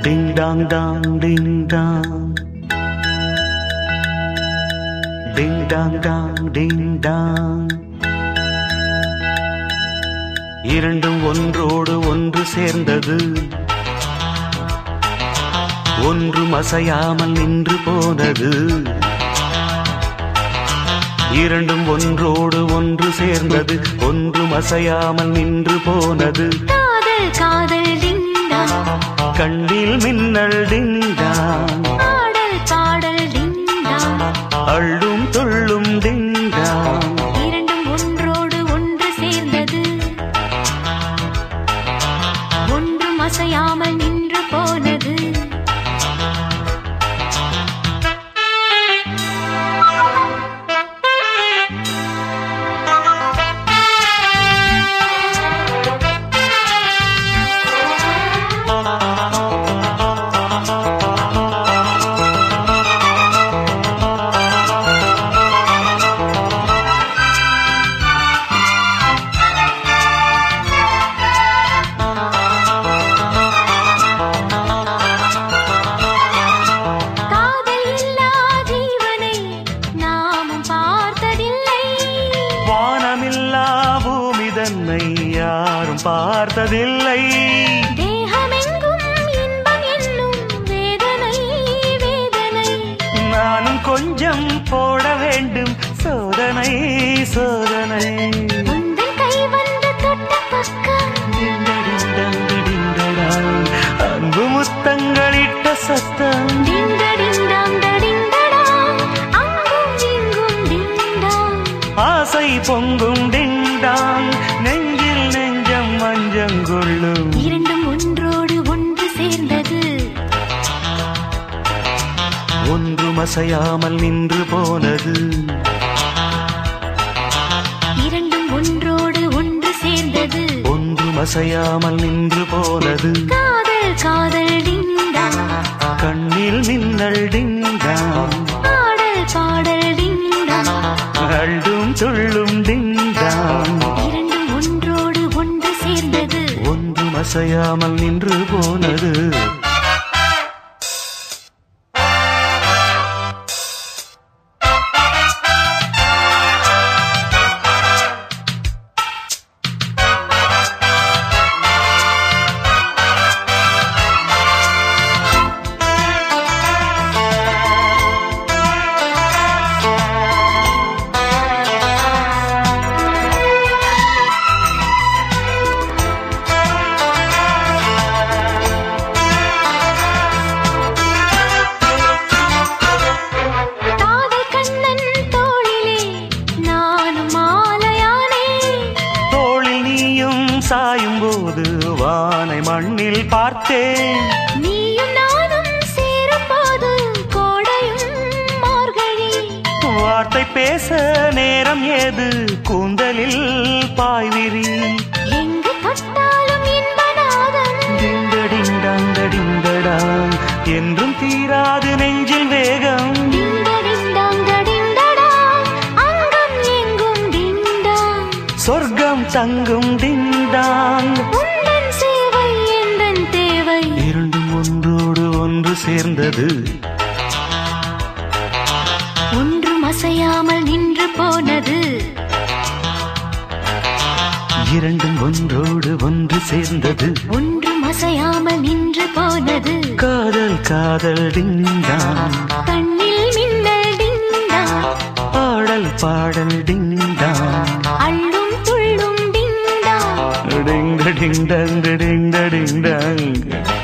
டிங் dong dong ding dong ding dong dong ding dong இரண்டும் ஒன்றோடு ஒன்று சேர்ந்தது ஒன்றும் அசையாமல் நின்று போனது இரண்டும் ஒன்றோடு ஒன்று சேர்ந்தது ஒன்றும் அசையாமல் நின்று போனது காதல் காதல் டிண்டா கண்ணில் மின்னல் டிங்டாங் பாடல் பாடல் டிண்டா அள்ளும் துள்ளும் டிங்டாங் இரண்டும் ஒன்றோடு ஒன்று சேர்ந்தது ஒன்றும் அசையாமல் நின்று போனது காதல் இல்லா ஜீவனை நாமும் பார்த்ததில்லை வானமில்லா பூமி தன்னை யாரும் பார்த்ததில்லை தேகமெங்கும் இன்பம் என்னும் வேதனை வேதனை நானும் கொஞ்சம் போட வேண்டும் சோதனை சோதனை உந்தன் கை வந்து தொட்ட பக்கம் டிண்டடிண்டடிண்டடாங். அன்பு முத்தங்களிட்ட சத்தம் டிண்டடிண்டாம் டடிண்டடா அங்கும் இங்கும் டிண்டாம் ஆசை பொங்கும் டிண்டாங் நெஞ்சில் நெஞ்சம் மஞ்சங்கொள்ளும் இரண்டும் ஒன்றோடு ஒன்று சேர்ந்தது ஒன்றும் அசையாமல் நின்று போனது இரண்டும் ஒன்றோடு ஒன்று சேர்ந்தது ஒன்றும் அசையாமல் நின்று போனது காதல் காதல் டிண்டா கண்ணில் மின்னல் டிண்டாங் பாடல் பாடல் டிண்டா அள்ளும் துள்ளும் டிண்டாங் இரண்டும் ஒன்றோடு ஒன்று சேர்ந்தது ஒன்றும் அசையாமல் நின்று போனது காதல் கண்ணன் தோளிலே நானும் மாலையானே தோளில் நீயும் சாயும் போது வானை மண்ணில் பார்த்தேன் நீயும் நானும் சேரும் போது கோடையும் மார்கழி வார்த்தை பேச நேரம் ஏது கூந்தலில் பாய்விரி எங்கு தொட்டாலும் இன்பநாதம் டிண்டடிண்டடிண்டடாங் என்றும் தீராது நெஞ்சில் வேகம் டிண்டடிண்டாங் டடிண்டடா அங்கம் எங்கும் டிண்டாங் சொர்க்கம் தங்கும் டிண்டாங் உந்தன் சேவை எந்தன் தேவை இரண்டும் ஒன்றோடு ஒன்று சேர்ந்தது ஒன்றும் அசையாமல் நின்று போனது இரண்டும் ஒன்றோடு ஒன்று சேர்ந்தது ஒன்றும் அசையாமல் நின்று போனது காதல் காதல் டிண்டாங் கண்ணில் மின்னல் டிண்டாங் பாடல் பாடல் டிண்டாங் அள்ளும் துள்ளும் டிண்டாங் டிங் டிங் டங் டிங் டிங் டங்